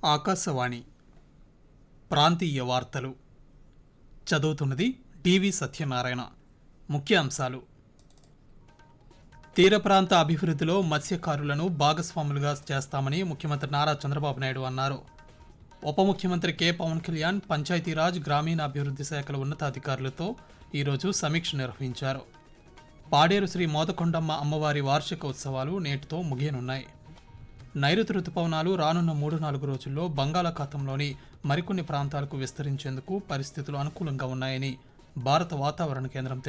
ఆకాశవాణి ప్రాంతీయ వార్తలు చదువుతున్నది డివి సత్యనారాయణ ముఖ్యాంశాలు తీర ప్రాంత అభివృద్ధిలో మత్స్యకారులను భాగస్వాములుగా చేస్తామని ముఖ్యమంత్రి నారా చంద్రబాబు నాయుడు అన్నారు ఉప ముఖ్యమంత్రి కె పవన్ కళ్యాణ్ పంచాయతీరాజ్ గ్రామీణాభివృద్ధి శాఖల ఉన్నతాధికారులతో ఈరోజు సమీక్ష నిర్వహించారు పాడేరు శ్రీ మోదకొండమ్మ అమ్మవారి వార్షిక ఉత్సవాలు నేటితో ముగియనున్నాయి నైరుతి రుతుపవనాలు రానున్న మూడు నాలుగు రోజుల్లో బంగాళాఖాతంలోని మరికొన్ని ప్రాంతాలకు విస్తరించేందుకు పరిస్థితులు అనుకూలంగా ఉన్నాయని భారత వాతావరణ కేంద్రం